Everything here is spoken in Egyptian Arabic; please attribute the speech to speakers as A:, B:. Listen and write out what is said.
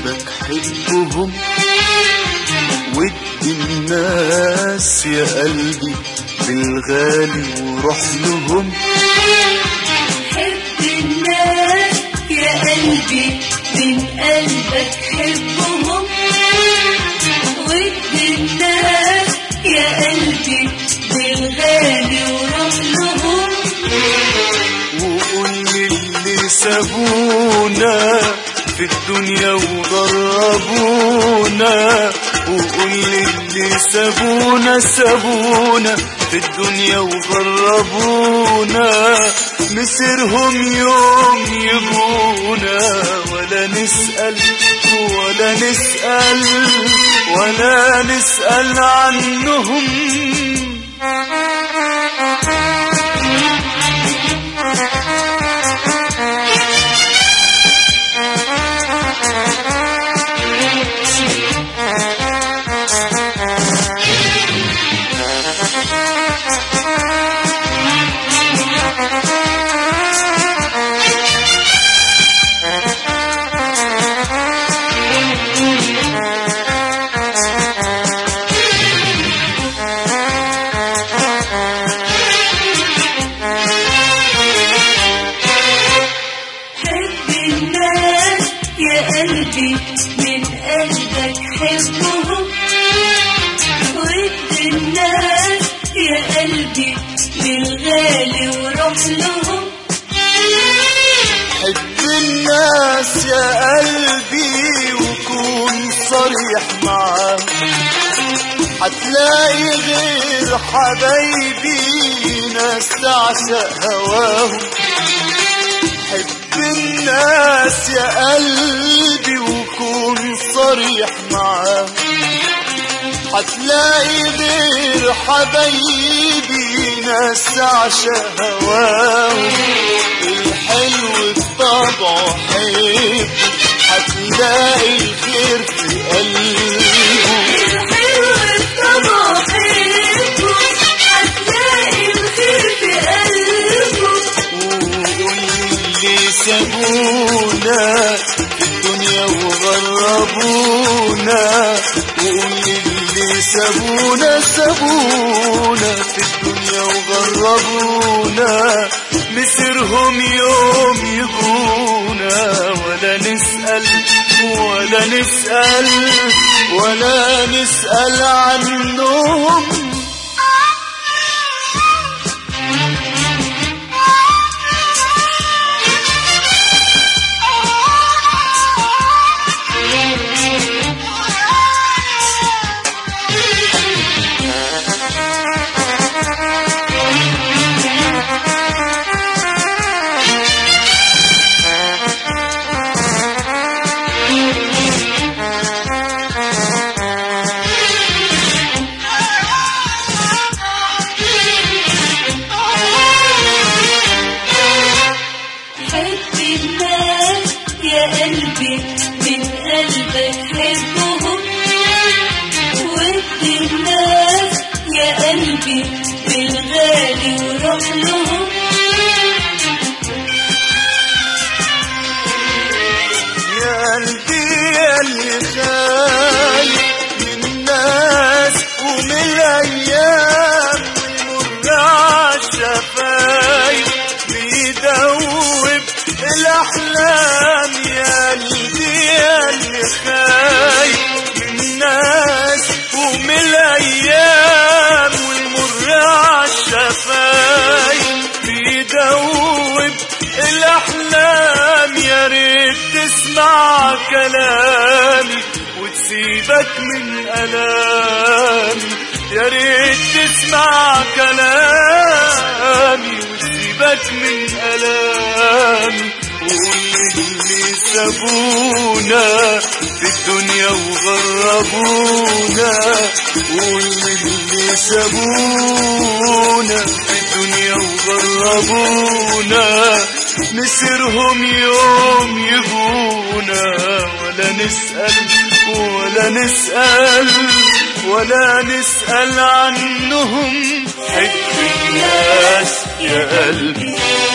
A: قلبك حبهم ودي الناس يا قلبي بالغالي وروح لهم
B: حب الناس يا قلبي من قلبك حبهم ود الناس يا قلبي بالغالي وروح لهم
A: وقول للي سابونا في الدنيا وغربونا وقول للي سابونا سابونا في الدنيا وغربونا مسيرهم يوم يجونا ولا نسأل ولا نسأل ولا نسأل عنهم
B: حب الناس يا قلبي من قلبك حبهم ود الناس يا قلبي بالغالي وروح لهم
A: حب الناس يا قلبي وكون صريح معاهم هتلاقي غير حبايبي ناس تعشق هواهم حب الناس يا قلبي وكون صريح معاهم هتلاقي غير حبايبي ناس تعشق هواهم الحلو بطبعه حب هتلاقي الخير في قلبه
B: الحلو الطبع حبه هتلاقي الخير في قلبه
A: وقول اللي سابونا في الدنيا وغربونا وقول اللي سابونا سابونا في الدنيا وغربونا مسيرهم يوم يجونا ولا نسأل ولا نسأل ولا نسأل عنهم
B: حب الناس يا قلبي من قلبك حبهم ود الناس يا قلبي بالغالي وروح لهم
A: يا قلبي يا اللي خايف من الناس ومن الايام ويمر عالشفايف بيدوب الاحلام يا قلبي يا اللي خايف من الناس ومن الايام ويمر عالشفايف بيدوب الاحلام يا ريت تسمع كلامي وتسيبك من الامي يا ريت تسمع كلامي وتسيبك من الامي وقول اللي سابونا في الدنيا وغربونا قول اللي سابونا في الدنيا وغربونا نسرهم يوم يجونا ولا نسأل ولا نسأل ولا نسأل عنهم حب الناس يا قلبي